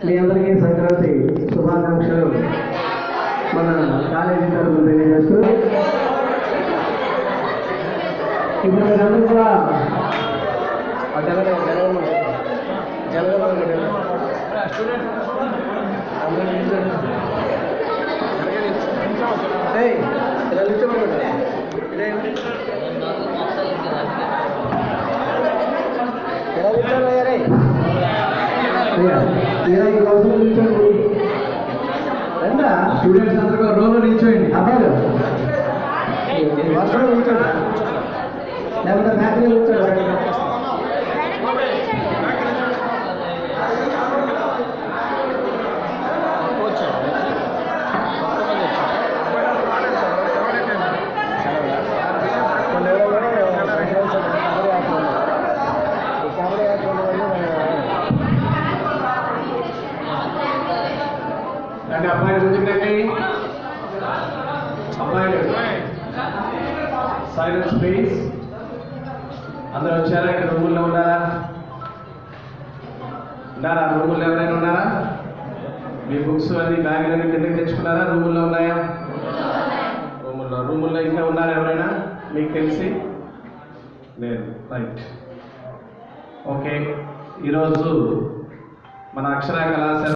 మీ అందరికీ సంక్రాంతి శుభాకాంక్షలు మన కాలేజీ తరఫున తెలియజేస్తూ ఇప్పుడు మీరందరూ కూడా ఏయ్, ఇలా నిల్చోమన్నమాట. ఇదేంటి? ఇలా నిల్చోమయ్యా రే. అయ్యా, ఇలా ఈ వరుసలో నిల్చోండి. రండా. స్టూడెంట్స్ అందరూ రోలో నిల్చోండి అబ్బాయిలు ఈ వరుసలో నిల్చోండి. లేకపోతే బ్యాటరీ నిల్చోండి అంటే అబ్బాయిలు ముందుకు రండి అబ్బాయిలు సైలెన్స్ ప్లీజ్ అందరూ వచ్చారా ఇక్కడ రూముల్లో ఉన్నారా ఉన్నారా రూముల్లో ఎవరైనా ఉన్నారా మీ బుక్స్ అన్ని బ్యాగులు అన్ని కిందకి తెచ్చుకున్నారా రూముల్లో ఉన్నాయా రూముల్లో రూముల్లో ఇంకా ఉన్నారా ఎవరైనా మీకు తెలిసి లేదు రైట్ ఓకే ఈరోజు మన అక్షర కళాశాల